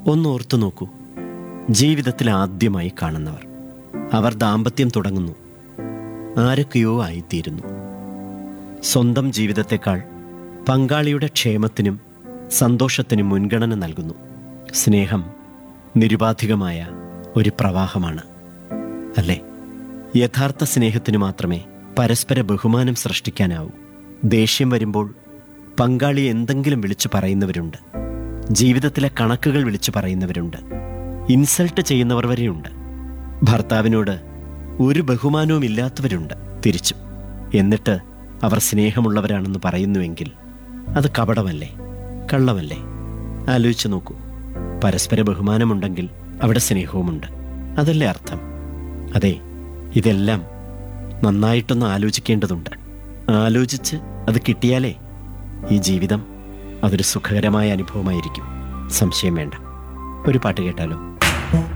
ഒന്ന് ഓർത്തു നോക്കൂ ജീവിതത്തിൽ ആദ്യമായി കാണുന്നവർ അവർ ദാമ്പത്യം തുടങ്ങുന്നു ആരൊക്കെയോ ആയിത്തീരുന്നു സ്വന്തം ജീവിതത്തെക്കാൾ പങ്കാളിയുടെ ക്ഷേമത്തിനും സന്തോഷത്തിനും മുൻഗണന നൽകുന്നു സ്നേഹം നിരുപാധികമായ ഒരു പ്രവാഹമാണ് അല്ലേ യഥാർത്ഥ സ്നേഹത്തിന് മാത്രമേ പരസ്പര ബഹുമാനം സൃഷ്ടിക്കാനാവൂ ദേഷ്യം വരുമ്പോൾ പങ്കാളി എന്തെങ്കിലും വിളിച്ചു പറയുന്നവരുണ്ട് ജീവിതത്തിലെ കണക്കുകൾ വിളിച്ചു പറയുന്നവരുണ്ട് ഇൻസൾട്ട് ചെയ്യുന്നവർ വരെയുണ്ട് ഭർത്താവിനോട് ഒരു ബഹുമാനവും ഇല്ലാത്തവരുണ്ട് തിരിച്ചും എന്നിട്ട് അവർ സ്നേഹമുള്ളവരാണെന്ന് പറയുന്നുവെങ്കിൽ അത് കപടമല്ലേ കള്ളമല്ലേ ആലോചിച്ചു നോക്കൂ പരസ്പര ബഹുമാനമുണ്ടെങ്കിൽ അവിടെ സ്നേഹവുമുണ്ട് അതല്ലേ അർത്ഥം അതെ ഇതെല്ലാം നന്നായിട്ടൊന്ന് ആലോചിക്കേണ്ടതുണ്ട് ആലോചിച്ച് അത് കിട്ടിയാലേ ഈ ജീവിതം അതൊരു സുഖകരമായ അനുഭവമായിരിക്കും സംശയം വേണ്ട ഒരു പാട്ട് കേട്ടാലോ